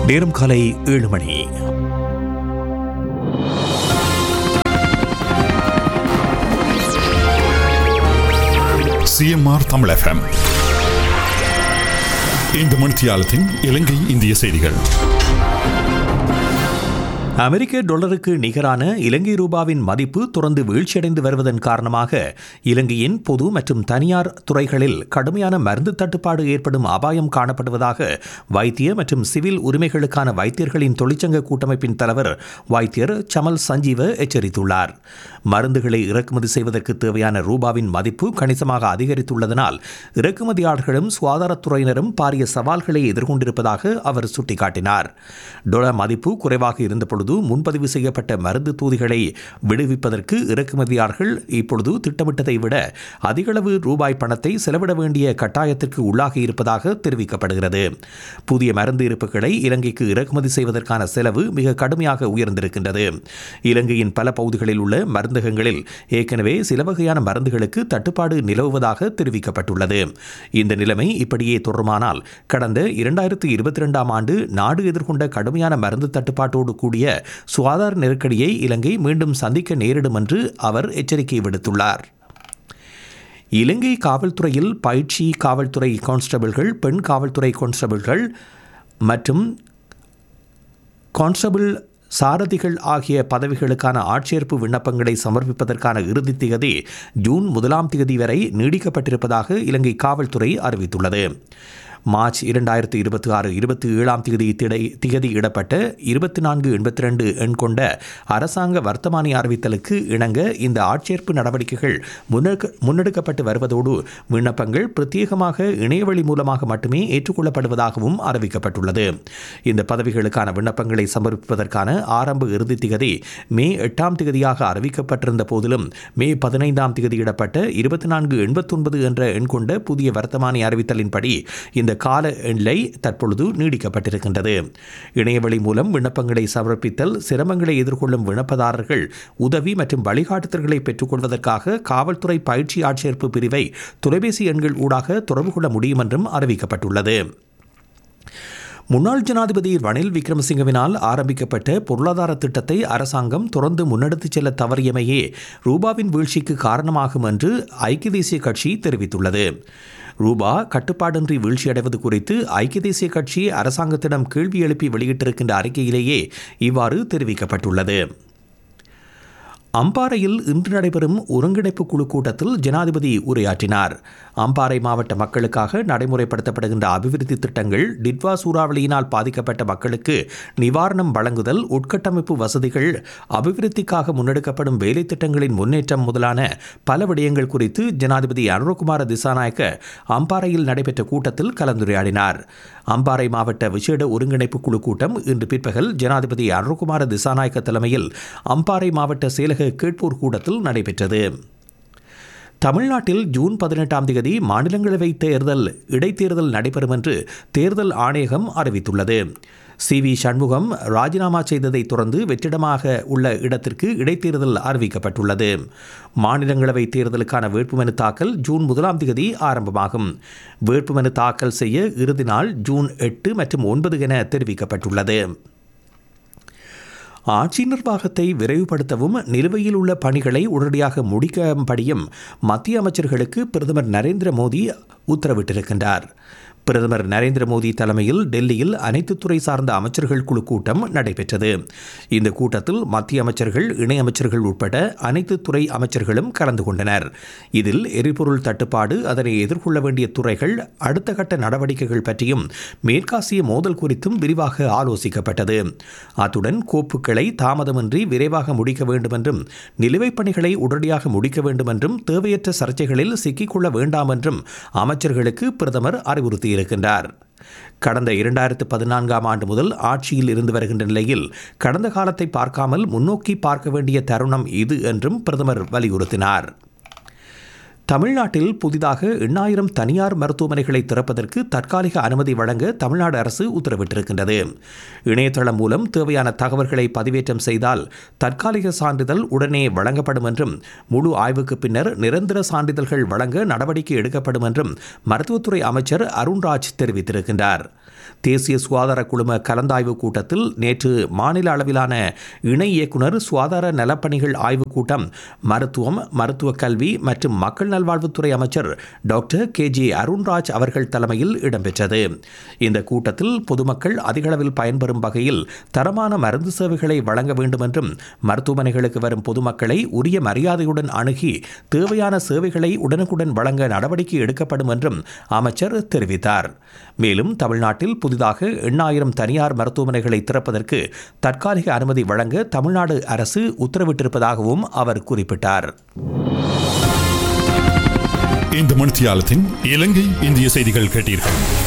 நேரம் காலை ஏழு மணி சிஎம்ஆர் தமிழ் எஃப்எம் இந்த மணித்தியாலத்தின் இலங்கை இந்திய செய்திகள் அமெரிக்க டாலருக்கு நிகரான இலங்கை ரூபாவின் மதிப்பு தொடர்ந்து வீழ்ச்சியடைந்து வருவதன் காரணமாக இலங்கையின் பொது மற்றும் தனியார் துறைகளில் கடுமையான மருந்து தட்டுப்பாடு ஏற்படும் அபாயம் காணப்படுவதாக வைத்திய மற்றும் சிவில் உரிமைகளுக்கான வைத்தியர்களின் தொழிற்சங்க கூட்டமைப்பின் தலைவர் வைத்தியர் சமல் சஞ்சீவ எச்சரித்துள்ளார் மருந்துகளை இறக்குமதி செய்வதற்கு தேவையான ரூபாவின் மதிப்பு கணிசமாக அதிகரித்துள்ளதனால் இறக்குமதியாளர்களும் சுகாதாரத்துறையினரும் பாரிய சவால்களை எதிர்கொண்டிருப்பதாக அவர் சுட்டிக்காட்டினார் டொலர் மதிப்பு குறைவாக இருந்தபொழுது முன்பதிவு செய்யப்பட்ட மருந்து தூதிகளை விடுவிப்பதற்கு இறக்குமதியாளர்கள் இப்பொழுது திட்டமிட்டதை விட அதிகளவு ரூபாய் பணத்தை செலவிட வேண்டிய கட்டாயத்திற்கு உள்ளாகி இருப்பதாக தெரிவிக்கப்படுகிறது புதிய மருந்து இருப்புகளை இலங்கைக்கு இறக்குமதி செய்வதற்கான செலவு மிக கடுமையாக உயர்ந்திருக்கின்றது இலங்கையின் பல பகுதிகளில் உள்ள மருந்தகங்களில் ஏற்கனவே சில வகையான மருந்துகளுக்கு தட்டுப்பாடு நிலவுவதாக தெரிவிக்கப்பட்டுள்ளது இந்த நிலைமை இப்படியே தொடருமானால் கடந்த இரண்டாயிரத்தி இருபத்தி ரெண்டாம் ஆண்டு நாடு எதிர்கொண்ட கடுமையான மருந்து தட்டுப்பாட்டோடு கூடிய சுகாதார நெருக்கடியை இலங்கை மீண்டும் சந்திக்க நேரிடும் என்று அவர் எச்சரிக்கை விடுத்துள்ளார் இலங்கை காவல்துறையில் பயிற்சி காவல்துறை கான்ஸ்டபிள்கள் பெண் காவல்துறை கான்ஸ்டபிள்கள் மற்றும் கான்ஸ்டபிள் சாரதிகள் ஆகிய பதவிகளுக்கான ஆட்சேர்ப்பு விண்ணப்பங்களை சமர்ப்பிப்பதற்கான இறுதி திகதி ஜூன் முதலாம் திகதி வரை நீடிக்கப்பட்டிருப்பதாக இலங்கை காவல்துறை அறிவித்துள்ளது மார்ச் இரண்டாயிரத்தி இருபத்தி ஆறு இருபத்தி ஏழாம் தேதி திடை திகதியிடப்பட்ட இருபத்தி நான்கு எண்பத்தி ரெண்டு எண் கொண்ட அரசாங்க வர்த்தமானி அறிவித்தலுக்கு இணங்க இந்த ஆட்சேர்ப்பு நடவடிக்கைகள் முன்னெடுக்க முன்னெடுக்கப்பட்டு வருவதோடு விண்ணப்பங்கள் பிரத்யேகமாக இணையவழி மூலமாக மட்டுமே ஏற்றுக்கொள்ளப்படுவதாகவும் அறிவிக்கப்பட்டுள்ளது இந்த பதவிகளுக்கான விண்ணப்பங்களை சமர்ப்பிப்பதற்கான ஆரம்ப இறுதி திகதி மே எட்டாம் திகதியாக அறிவிக்கப்பட்டிருந்த போதிலும் மே பதினைந்தாம் திகதியிடப்பட்ட இருபத்தி நான்கு எண்பத்தொன்பது என்ற எண் கொண்ட புதிய வர்த்தமானி அறிவித்தலின்படி இந்த கால எல்லை தற்பொழுது நீடிக்கப்பட்டிருக்கின்றது இணையவழி மூலம் விண்ணப்பங்களை சமர்ப்பித்தல் சிரமங்களை எதிர்கொள்ளும் விண்ணப்பதாரர்கள் உதவி மற்றும் வழிகாட்டுதல்களை பெற்றுக்கொள்வதற்காக காவல்துறை பயிற்சி ஆட்சேர்ப்பு பிரிவை தொலைபேசி எண்கள் ஊடாக தொடர்பு கொள்ள முடியும் என்றும் அறிவிக்கப்பட்டுள்ளது முன்னாள் ஜனாதிபதி ரணில் விக்ரமசிங்கவினால் ஆரம்பிக்கப்பட்ட பொருளாதார திட்டத்தை அரசாங்கம் தொடர்ந்து முன்னெடுத்துச் செல்ல தவறியமையே ரூபாவின் வீழ்ச்சிக்கு காரணமாகும் என்று ஐக்கிய தேசிய கட்சி தெரிவித்துள்ளது ரூபா கட்டுப்பாடின்றி வீழ்ச்சியடைவது குறித்து ஐக்கிய தேசிய கட்சி அரசாங்கத்திடம் கேள்வி எழுப்பி வெளியிட்டிருக்கின்ற அறிக்கையிலேயே இவ்வாறு தெரிவிக்கப்பட்டுள்ளது அம்பாறையில் இன்று நடைபெறும் ஒருங்கிணைப்பு குழு கூட்டத்தில் ஜனாதிபதி உரையாற்றினார் அம்பாறை மாவட்ட மக்களுக்காக நடைமுறைப்படுத்தப்படுகின்ற அபிவிருத்தி திட்டங்கள் டிட்வா சூறாவளியினால் பாதிக்கப்பட்ட மக்களுக்கு நிவாரணம் வழங்குதல் உட்கட்டமைப்பு வசதிகள் அபிவிருத்திக்காக முன்னெடுக்கப்படும் வேலை திட்டங்களின் முன்னேற்றம் முதலான பல விடயங்கள் குறித்து ஜனாதிபதி அனுரகுமார திசாநாயக்க அம்பாறையில் நடைபெற்ற கூட்டத்தில் கலந்துரையாடினார் அம்பாறை மாவட்ட விசேட ஒருங்கிணைப்பு குழு கூட்டம் இன்று பிற்பகல் ஜனாதிபதி அனுரகுமார திசாநாயக்க தலைமையில் அம்பாறை மாவட்ட செயலக கேட்போர் கூட்டத்தில் நடைபெற்றது தமிழ்நாட்டில் ஜூன் பதினெட்டாம் தேதி மாநிலங்களவை தேர்தல் இடைத்தேர்தல் நடைபெறும் என்று தேர்தல் ஆணையகம் அறிவித்துள்ளது சி வி சண்முகம் ராஜினாமா செய்ததை தொடர்ந்து வெற்றிடமாக உள்ள இடத்திற்கு இடைத்தேர்தல் அறிவிக்கப்பட்டுள்ளது மாநிலங்களவை தேர்தலுக்கான வேட்புமனு தாக்கல் ஜூன் முதலாம் தேதி ஆரம்பமாகும் வேட்புமனு தாக்கல் செய்ய இறுதி நாள் ஜூன் எட்டு மற்றும் ஒன்பது என தெரிவிக்கப்பட்டுள்ளது ஆட்சி நிர்வாகத்தை விரைவுபடுத்தவும் நிலுவையில் உள்ள பணிகளை உடனடியாக முடிக்கும்படியும் மத்திய அமைச்சர்களுக்கு பிரதமர் நரேந்திர மோடி உத்தரவிட்டிருக்கின்றார் பிரதமர் நரேந்திர மோடி தலைமையில் டெல்லியில் அனைத்து துறை சார்ந்த அமைச்சர்கள் குழு கூட்டம் நடைபெற்றது இந்த கூட்டத்தில் மத்திய அமைச்சர்கள் இணையமைச்சர்கள் உட்பட அனைத்து துறை அமைச்சர்களும் கலந்து கொண்டனர் இதில் எரிபொருள் தட்டுப்பாடு அதனை எதிர்கொள்ள வேண்டிய துறைகள் அடுத்த கட்ட நடவடிக்கைகள் பற்றியும் மேற்காசிய மோதல் குறித்தும் விரிவாக ஆலோசிக்கப்பட்டது அத்துடன் கோப்புகளை தாமதமின்றி விரைவாக முடிக்க வேண்டும் என்றும் நிலுவைப் பணிகளை உடனடியாக முடிக்க வேண்டும் என்றும் தேவையற்ற சர்ச்சைகளில் சிக்கிக்கொள்ள வேண்டாம் என்றும் அமைச்சர்களுக்கு பிரதமர் அறிவுறுத்தியிருக்கின்றார் கடந்த இரண்டாயிரத்து பதினான்காம் ஆண்டு முதல் ஆட்சியில் இருந்து வருகின்ற நிலையில் கடந்த காலத்தை பார்க்காமல் முன்னோக்கி பார்க்க வேண்டிய தருணம் இது என்றும் பிரதமர் வலியுறுத்தினார் தமிழ்நாட்டில் புதிதாக எண்ணாயிரம் தனியார் மருத்துவமனைகளை திறப்பதற்கு தற்காலிக அனுமதி வழங்க தமிழ்நாடு அரசு உத்தரவிட்டிருக்கின்றது இணையதளம் மூலம் தேவையான தகவல்களை பதிவேற்றம் செய்தால் தற்காலிக சான்றிதழ் உடனே வழங்கப்படும் என்றும் முழு ஆய்வுக்கு பின்னர் நிரந்தர சான்றிதழ்கள் வழங்க நடவடிக்கை எடுக்கப்படும் என்றும் மருத்துவத்துறை அமைச்சர் அருண்ராஜ் தெரிவித்திருக்கின்றார் தேசிய சுகாதார குழும கலந்தாய்வு கூட்டத்தில் நேற்று மாநில அளவிலான இணை இயக்குனர் சுகாதார நலப்பணிகள் ஆய்வுக் கூட்டம் மருத்துவம் மருத்துவ கல்வி மற்றும் மக்கள் நல்வாழ்வுத்துறை அமைச்சர் டாக்டர் கே ஜே அருண்ராஜ் அவர்கள் தலைமையில் இடம்பெற்றது இந்த கூட்டத்தில் பொதுமக்கள் அதிகளவில் பயன்பெறும் வகையில் தரமான மருந்து சேவைகளை வழங்க வேண்டும் என்றும் மருத்துவமனைகளுக்கு வரும் பொதுமக்களை உரிய மரியாதையுடன் அணுகி தேவையான சேவைகளை உடனுக்குடன் வழங்க நடவடிக்கை எடுக்கப்படும் என்றும் அமைச்சர் தெரிவித்தார் மேலும் தமிழ்நாட்டில் புதிதாக எண்ணாயிரம் தனியார் மருத்துவமனைகளை திறப்பதற்கு தற்காலிக அனுமதி வழங்க தமிழ்நாடு அரசு உத்தரவிட்டிருப்பதாகவும் அவர் குறிப்பிட்டார் இந்த மணித்தியாலத்தின் இலங்கை இந்திய செய்திகள் கேட்டீர்கள்